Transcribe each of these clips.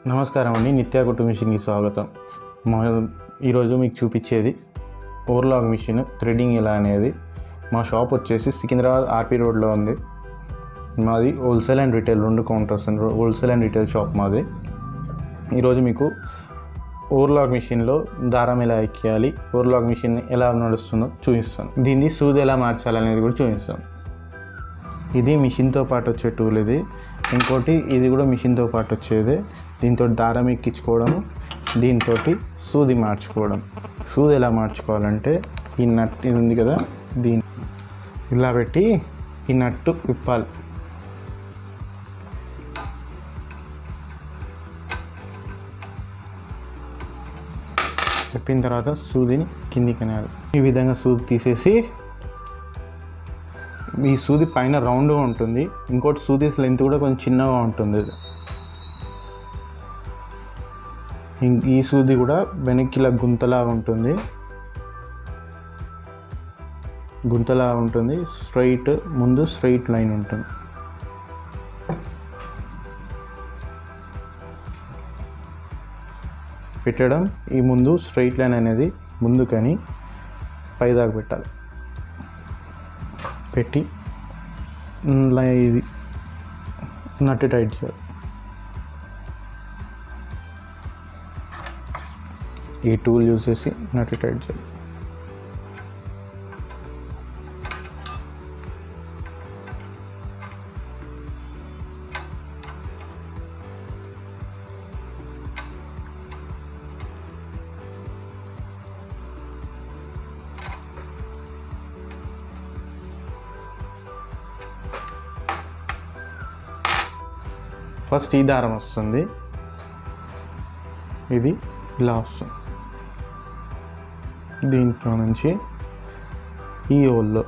నమస్కారం అండి నిత్య కుట్టు మిషన్కి స్వాగతం మా ఈరోజు మీకు చూపించేది ఓవర్లాగ్ మిషన్ థ్రెడ్డింగ్ ఎలా అనేది మా షాప్ వచ్చేసి సికింద్రాబాద్ ఆర్పీ రోడ్లో ఉంది మాది హోల్సేల్ అండ్ రిటైల్ రెండు counters wholesale and retail shop మాది ఈరోజు మీకు ఓవర్లాగ్ మిషన్లో దారం ఎలా ఎక్కియాలి ఓవర్లాగ్ మిషన్ ఎలా నడుస్తుందో చూపిస్తాను దీన్ని సూది ఎలా మార్చాలనేది కూడా చూపిస్తాను ఇది మిషన్తో పాటు వచ్చే టూల్ ఇది ఇంకోటి ఇది కూడా మిషన్తో పాటు వచ్చేది దీంతో దారం ఎక్కించుకోవడం దీంతో సూది మార్చుకోవడం సూది ఎలా మార్చుకోవాలంటే ఈ నట్ ఇది ఉంది కదా దీని ఇలా పెట్టి ఈ నట్టు విప్పాలి విప్పిన తర్వాత సూదిని కిందికి అనాలి ఈ విధంగా సూది తీసేసి ఈ సూది పైన రౌండ్గా ఉంటుంది ఇంకోటి సూది లెంత్ కూడా కొంచెం చిన్నగా ఉంటుంది ఇది. ఇం- ఈ సూది కూడా వెనక్కి ఇలా గుంతలాగా ఉంటుంది గుంతలాగా ఉంటుంది స్ట్రైట్ ముందు స్ట్రైట్ లైన్ ఉంటుంది పెట్టడం ఈ ముందు స్ట్రైట్ లైన్ అనేది ముందుకని పైదాకా పెట్టాలి పెట్టి ఇలా ఇది నట్టు టైట్ చేయాలి ఈ టూల్ యూజ్ చేసి నట్టు టైట్ చేయాలి ఫస్ట్ ఈ దారం వస్తుంది ఇది ఇలా వస్తుంది దీంట్లో నుంచి ఈ హోల్లో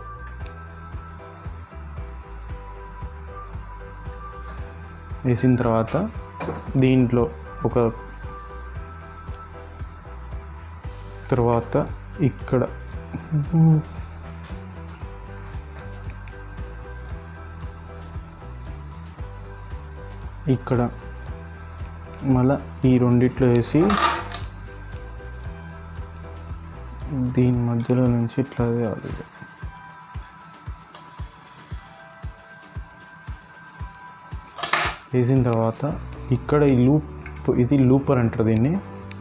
వేసిన తర్వాత దీంట్లో ఒక తర్వాత ఇక్కడ ఇక్కడ మళ్ళా ఈ రెండిట్లో వేసి దీని మధ్యలో నుంచి ఇట్లా వేయాలి ఇది. వేసిన తర్వాత ఇక్కడ ఈ లూప్ ఇది లూపర్ అంటారు దీన్ని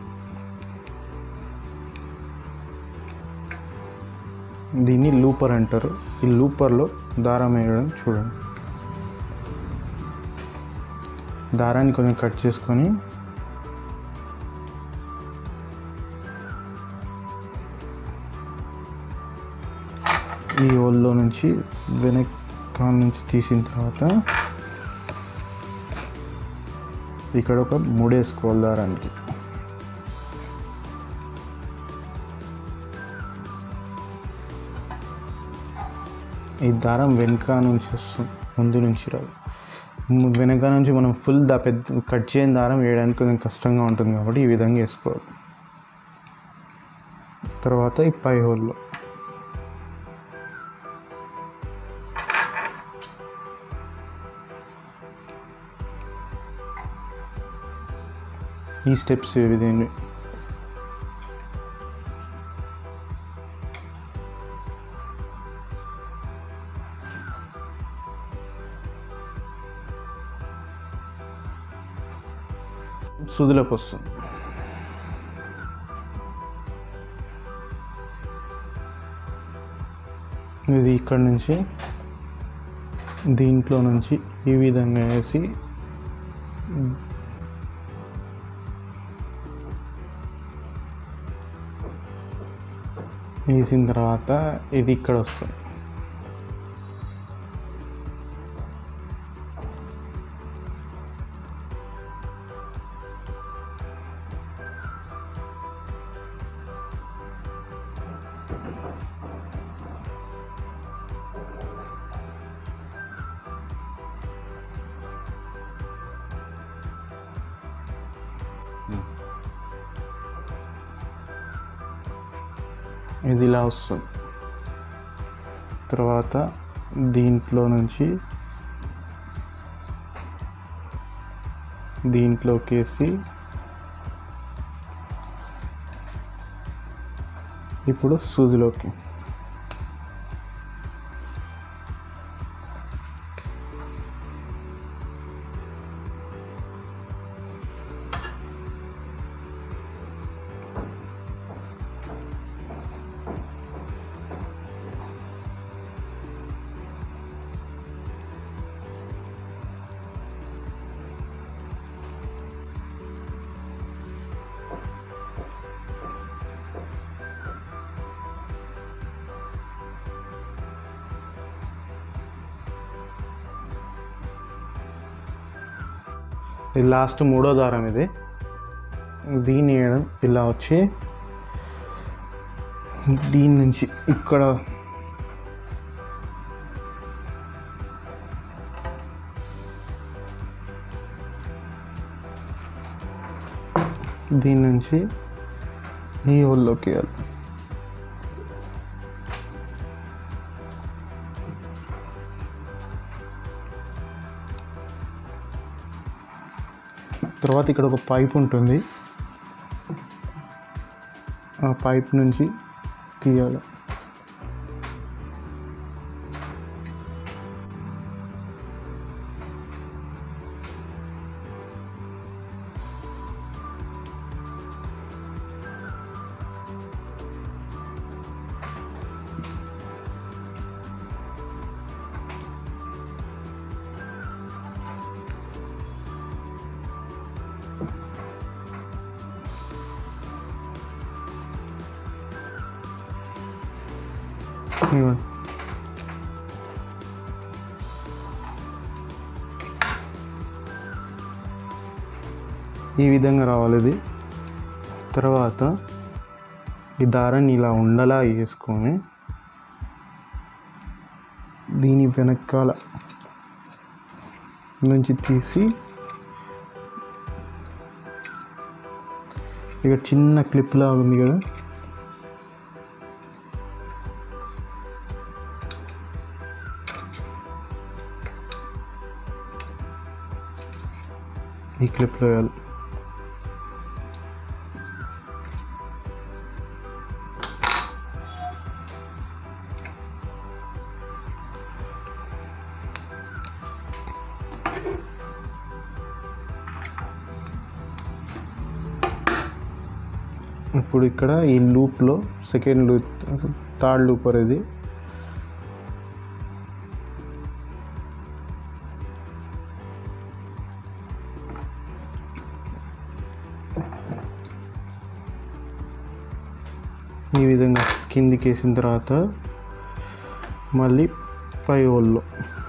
దీన్ని లూపర్ అంటారు ఈ లూపర్లో దారం వేయడం చూడండి దారాన్ని కొంచెం కట్ చేసుకొని ఈ హోల్లో నుంచి వెనక నుంచి తీసిన తర్వాత ఇక్కడ ఒక మూడేసుకోవాలి దారానికి ఈ దారం వెనక నుంచి వస్తుంది ముందు నుంచి రాదు ము- వెనక నుంచి మనం ఫుల్ దా పెద్ద కట్ చేయని దారం వేయడానికి కొంచెం కష్టంగా ఉంటుంది కాబట్టి ఈ విధంగా వేసుకోవాలి తర్వాత ఈ పై హోల్లో ఈ స్టెప్స్ ఇవి దీన్ని సుదిలోకి వస్తుంది ఇది ఇక్కడ నుంచి దీంట్లో నుంచి ఈ విధంగా వేసి వేసిన తర్వాత ఇది ఇక్కడ వస్తుంది ఇది ఇలా వస్తుంది తర్వాత దీంట్లో నుంచి దీంట్లోకి వేసి ఇప్పుడు సూదిలోకి ఇది లాస్ట్ మూడో దారం ఇది దీన్ని వేయడం ఇలా వచ్చి దీని నుంచి ఇక్కడ దీని నుంచి ఈ హోల్లోకి వేయాలి తర్వాత ఇక్కడ ఒక పైప్ ఉంటుంది ఆ పైప్ నుంచి తీయాలి ఇవ్వండి ఈ విధంగా రావాలి ఇది తర్వాత ఈ దారాన్ని ఇలా ఉండలా వేసుకొని దీని వెనకాల నుంచి తీసి ఇక చిన్న క్లిప్ లాగా ఉంది కదా ఈ క్లిప్లో వేయాలి ఇప్పుడు ఇక్కడ ఈ లూప్లో సెకండ్ లూప్ థర్డ్ లూపర్ ఇది ఈ విధంగా కిందికి వేసిన తర్వాత మళ్ళీ పై హోల్లో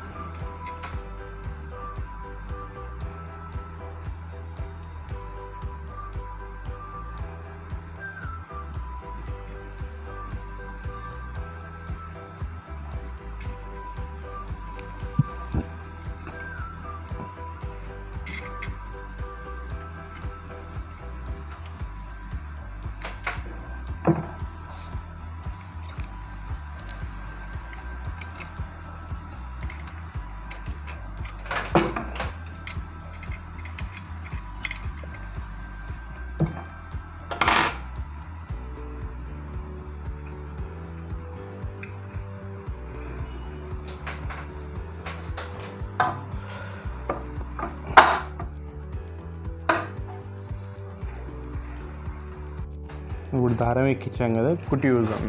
ఇప్పుడు దారం ఎక్కించాం కదా కుట్టి చూద్దాం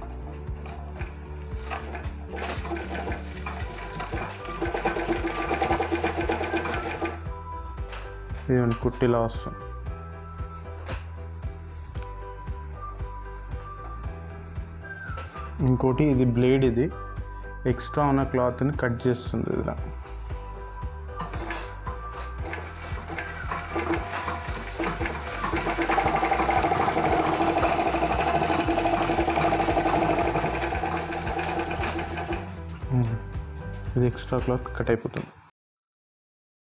ఇదిగోండి కుట్టిలా వస్తుంది ఇంకోటి ఇది బ్లేడ్ ఇది ఎక్స్ట్రా ఉన్న క్లాత్ని కట్ చేస్తుంది ఇలా ఇది ఎక్స్ట్రా క్లాత్ కట్ అయిపోతుంది